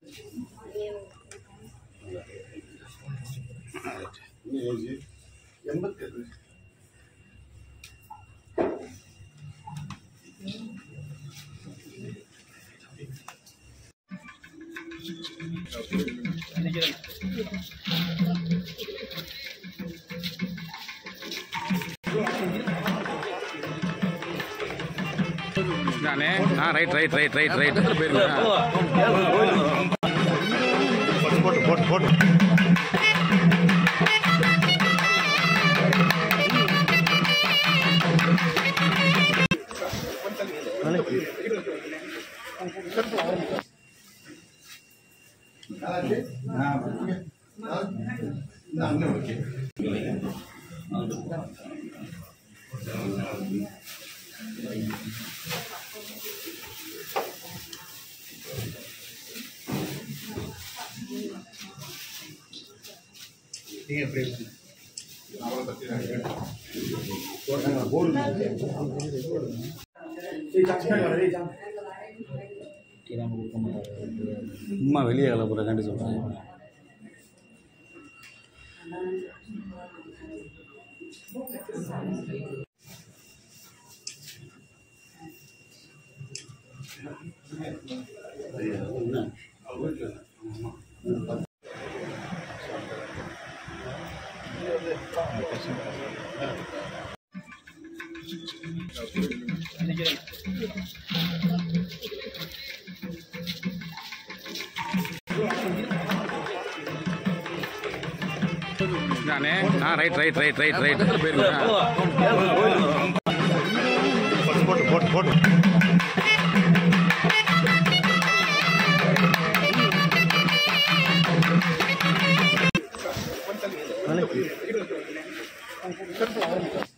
age எண்பத்தேழு நானே ஆ right right right right right போட்டு போட்டு போட்டு ஓகே நீங்க எப்படி அவளை பத்தி சும்மா வெளியே கிளப்புற கண்டி சொல்கிறேன் நானே ஆ right right right right right போட்டு போட்டு போட்டு போட்டு